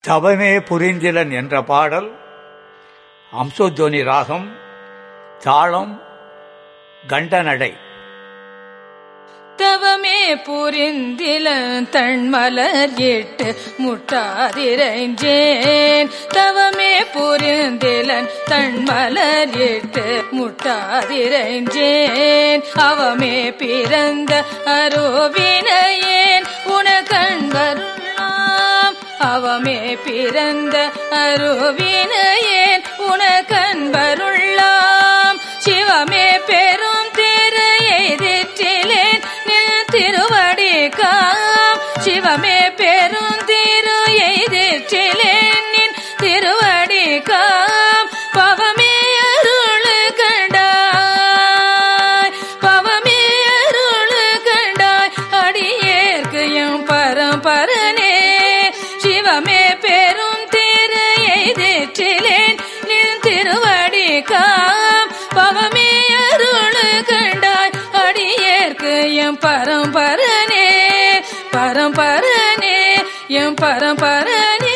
தவமே புரிந்திலன் என்ற பாடல் அம்சோத்வனி ராகம் தாளம் கண்டநடை தவமே புரிந்தில தன்மலர் எட்டு முட்டாதிரைஞ்சேன் தவமே புரிந்திலன் தன்மலர் எட்டு முட்டாதிரைஞ்சேன் அவமே பிறந்த அருவினையேன் உனக்கண்பருளாம் அவமே பிறந்த அருவினையேன் உனக்கண்பருளாம் சிவமே பெரும் திரு எதிர்ச்சிலேன் நின் திருவடி காம் சிவமே பெரும் திரு எதிர்ச்சிலேன் நின் திருவடி காம் பவமே அருள் கண்டாய் பவமே அருள் கண்டாய் அடியேற்கு எம் பரம்பரனே சிவமே பெரும் திரு எதிர்ச்சிலேன் நின் திருவடி காம் பவமே அருள் கண்டாய் அடியேற்கு எம் பரம்பரனே பரம்பரனே எம் பரம்பரனே